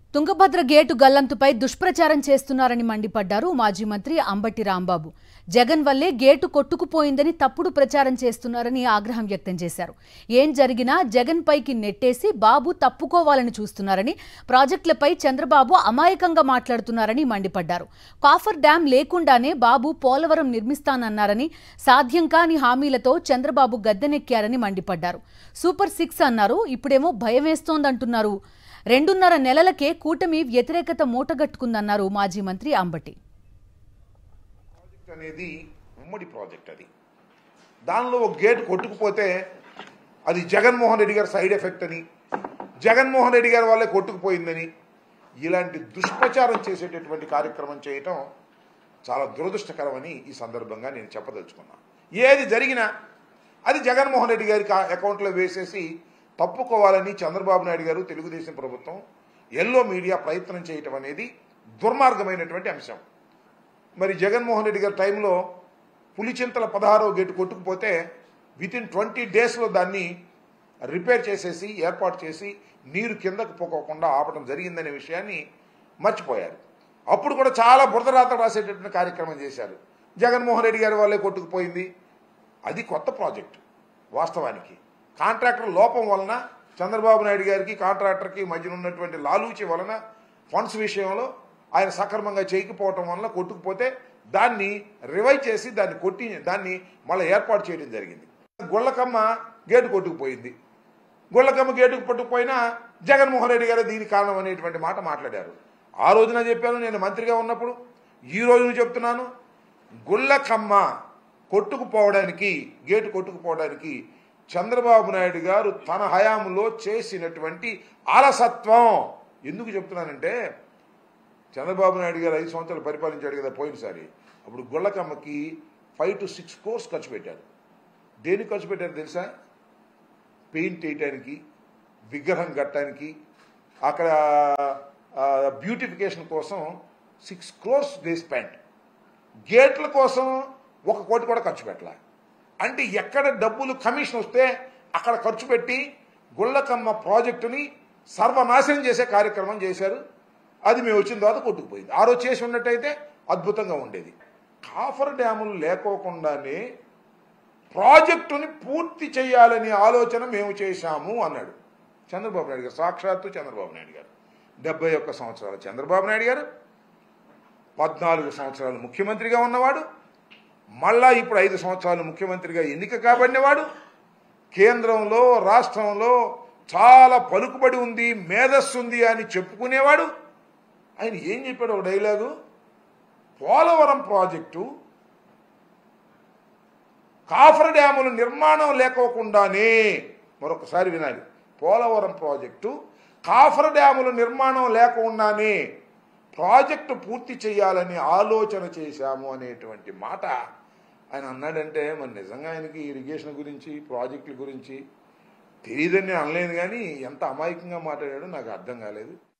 Tungabhadra gate గల్లంతుపై దుష్ప్రచారం చేస్తున్నారని మండిపడ్డారు మాజీ మంత్రి అంబటి రాంబాబు జగన్ వల్లే గేటు కొట్టుకుపోయిందని తప్పుడు ప్రచారం చేస్తున్నారని ఆగ్రహం వ్యక్తం చేశారు ఏం జరిగినా జగన్ పైకి నెట్టేసి బాబు తప్పుకోవాలని చూస్తున్నారని ప్రాజెక్టులపై చంద్రబాబు అమాయకంగా మాట్లాడుతున్నారని మండిపడ్డారు కాఫర్ డ్యాం లేకుండానే బాబు పోలవరం నిర్మిస్తానన్నారని సాధ్యం కాని హామీలతో చంద్రబాబు గద్దెనెక్కారని మండిపడ్డారు సూపర్ సిక్స్ అన్నారు ఇప్పుడేమో భయం వేస్తోందంటున్నారు రెండున్నర నెలలకే కూటమి వ్యతిరేకత మూటగట్టుకుందన్నారు మాజీ మంత్రి అంబటి ప్రాజెక్ట్ అనేది ఉమ్మడి ప్రాజెక్ట్ అది దానిలో ఒక గేట్ కొట్టుకుపోతే అది జగన్మోహన్ రెడ్డి గారి సైడ్ ఎఫెక్ట్ అని జగన్మోహన్ రెడ్డి గారి వల్లే కొట్టుకుపోయిందని ఇలాంటి దుష్ప్రచారం చేసేటటువంటి కార్యక్రమం చేయటం చాలా దురదృష్టకరమని ఈ సందర్భంగా నేను చెప్పదలుచుకున్నాను ఏది జరిగినా అది జగన్మోహన్ రెడ్డి గారికి ఆ అకౌంట్లో వేసేసి తప్పుకోవాలని చంద్రబాబు నాయుడు గారు తెలుగుదేశం ప్రభుత్వం ఎల్లో మీడియా ప్రయత్నం చేయటం అనేది దుర్మార్గమైనటువంటి అంశం మరి జగన్మోహన్ రెడ్డి గారి టైంలో పులిచింతల పదహారో గేటు కొట్టుకుపోతే విత్ ఇన్ ట్వంటీ డేస్లో దాన్ని రిపేర్ చేసేసి ఏర్పాటు చేసి నీరు కిందకు పోకోకుండా ఆపడం జరిగిందనే విషయాన్ని మర్చిపోయారు అప్పుడు కూడా చాలా బురదరాత రాసేటటువంటి కార్యక్రమం చేశారు జగన్మోహన్ రెడ్డి గారి వాళ్ళే కొట్టుకుపోయింది అది కొత్త ప్రాజెక్ట్ వాస్తవానికి కాంట్రాక్టర్ లోపం వలన చంద్రబాబు నాయుడు గారికి కాంట్రాక్టర్కి మధ్యన ఉన్నటువంటి లాలూచి వలన ఫండ్స్ విషయంలో ఆయన సక్రమంగా చేయకపోవటం వలన కొట్టుకుపోతే దాన్ని రివైవ్ చేసి దాన్ని కొట్టి దాన్ని మళ్ళీ ఏర్పాటు చేయడం జరిగింది గుళ్ళకమ్మ గేటు కొట్టుకుపోయింది గుళ్ళకమ్మ గేటుకు పట్టుకుపోయినా జగన్మోహన్ రెడ్డి గారు దీనికి కారణం అనేటువంటి మాట మాట్లాడారు ఆ రోజున చెప్పాను నేను మంత్రిగా ఉన్నప్పుడు ఈ రోజున చెప్తున్నాను గుళ్ళకమ్మ కొట్టుకుపోవడానికి గేటు కొట్టుకుపోవడానికి చంద్రబాబు నాయుడు గారు తన హయాంలో చేసినటువంటి అలసత్వం ఎందుకు చెప్తున్నానంటే చంద్రబాబు నాయుడు గారు ఐదు సంవత్సరాలు పరిపాలించాడు కదా పోయినసారి అప్పుడు గుళ్ళకమ్మకి ఫైవ్ టు సిక్స్ కోర్స్ ఖర్చు పెట్టారు దేనికి ఖర్చు పెట్టారు తెలుసా పెయింట్ వేయటానికి విగ్రహం కట్టడానికి అక్కడ బ్యూటిఫికేషన్ కోసం సిక్స్ క్రోర్స్ దే స్పెండ్ గేట్ల కోసం ఒక కోటి కూడా ఖర్చు పెట్టాల అంటే ఎక్కడ డబ్బులు కమిషన్ వస్తే అక్కడ ఖర్చు పెట్టి గుళ్ళకమ్మ ప్రాజెక్టుని సర్వనాశనం చేసే కార్యక్రమం చేశారు అది మేము వచ్చిన తర్వాత కొట్టుకుపోయింది ఆ రోజు చేసి ఉన్నట్టయితే అద్భుతంగా ఉండేది కాఫర్ డ్యాములు లేకోకుండానే ప్రాజెక్టుని పూర్తి చేయాలనే ఆలోచన మేము చేశాము అన్నాడు చంద్రబాబు నాయుడు గారు సాక్షాత్తు చంద్రబాబు నాయుడు గారు డెబ్బై ఒక్క సంవత్సరాల చంద్రబాబు నాయుడు గారు పద్నాలుగు సంవత్సరాలు ముఖ్యమంత్రిగా ఉన్నవాడు మళ్ళా ఇప్పుడు ఐదు సంవత్సరాలు ముఖ్యమంత్రిగా ఎన్నిక కాబడినవాడు కేంద్రంలో రాష్ట్రంలో చాలా పలుకుబడి ఉంది మేధస్సు ఉంది అని చెప్పుకునేవాడు ఆయన ఏం చెప్పాడు ఒక డైలాగు పోలవరం ప్రాజెక్టు కాఫర్ డ్యాముల నిర్మాణం లేకోకుండానే మరొకసారి వినాలి పోలవరం ప్రాజెక్టు కాఫర్ డ్యాముల నిర్మాణం లేకుండానే ప్రాజెక్టు పూర్తి చేయాలని ఆలోచన చేశాము అనేటువంటి మాట ఆయన అన్నాడంటే మరి నిజంగా ఆయనకి ఇరిగేషన్ గురించి ప్రాజెక్టుల గురించి తెలియదని అనలేదు కానీ ఎంత అమాయకంగా మాట్లాడాడో నాకు అర్థం కాలేదు